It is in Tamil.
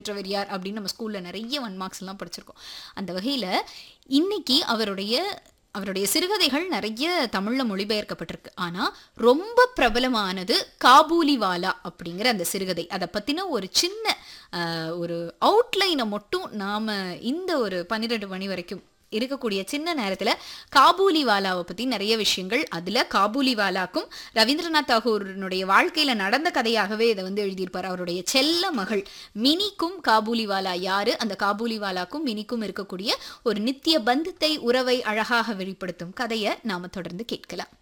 பெற்றவர் யார் அப்படின்னு நம்ம ஸ்கூல்ல நிறைய ஒன் மார்க்ஸ் எல்லாம் படிச்சிருக்கோம் அந்த வகையில இன்னைக்கு அவருடைய அவருடைய சிறுகதைகள் நிறைய தமிழ்ல மொழிபெயர்க்கப்பட்டிருக்கு ஆனா ரொம்ப பிரபலமானது காபூலிவாலா அப்படிங்கிற அந்த சிறுகதை அதை பத்தின ஒரு சின்ன ஆஹ், ஒரு அவுட்லைனை மட்டும் நாம இந்த ஒரு பன்னிரெண்டு மணி வரைக்கும் இருக்கக்கூடிய சின்ன நேரத்துல காபூலிவாலாவை பத்தி நிறைய விஷயங்கள் அதுல காபூலிவாலாக்கும் ரவீந்திரநாத் தாகூரினுடைய வாழ்க்கையில நடந்த கதையாகவே இதை வந்து எழுதியிருப்பார் அவருடைய செல்ல மகள் மினிக்கும் காபூலிவாலா யாரு அந்த காபூலிவாலாக்கும் மினிக்கும் இருக்கக்கூடிய ஒரு நித்திய பந்தத்தை உறவை அழகாக வெளிப்படுத்தும் கதையை நாம தொடர்ந்து கேட்கலாம்